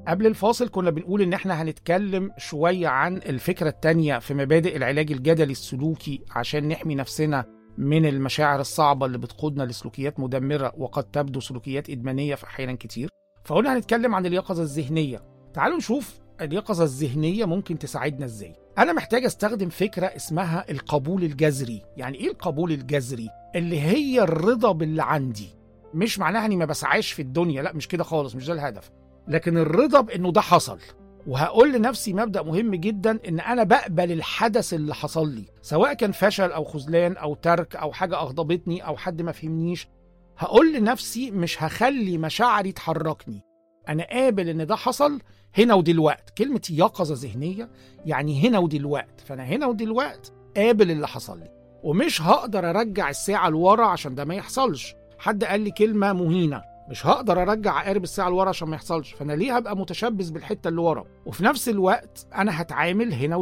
قبل الفاصل كنا بنقول ان احنا هنتكلم شوية عن الفكرة التانية في مبادئ العلاج الجدلي السلوكي عشان نحمي نفسنا من المشاعر الصعبة اللي بتقودنا لسلوكيات مدمرة وقد تبدو سلوكيات إدمانية في أحيانا كتير فقلنا هنتكلم عن اليقظة الذهنية تعالوا نشوف اليقظة الذهنية ممكن تساعدنا ازاي أنا محتاج أستخدم فكرة اسمها القبول الجذري يعني إيه القبول الجذري؟ اللي هي الرضا باللي عندي مش معناها اني ما بسعاش في الدنيا لا مش كده خالص مش ده الهدف لكن الرضا بانه ده حصل وهقول لنفسي مبدا مهم جدا ان انا بقبل الحدث اللي حصل لي سواء كان فشل او خذلان او ترك او حاجه اغضبتني او حد ما فهمنيش هقول لنفسي مش هخلي مشاعري تحركني انا قابل ان ده حصل هنا ودلوقت كلمه يقظه ذهنيه يعني هنا ودلوقت فانا هنا ودلوقت قابل اللي حصل لي ومش هقدر ارجع الساعه لورا عشان ده ما يحصلش حد قال لي كلمه مهينه مش هقدر ارجع عقارب الساعه لورا عشان ما يحصلش فانا ليه هبقى متشبث بالحته اللي ورا وفي نفس الوقت انا هتعامل هنا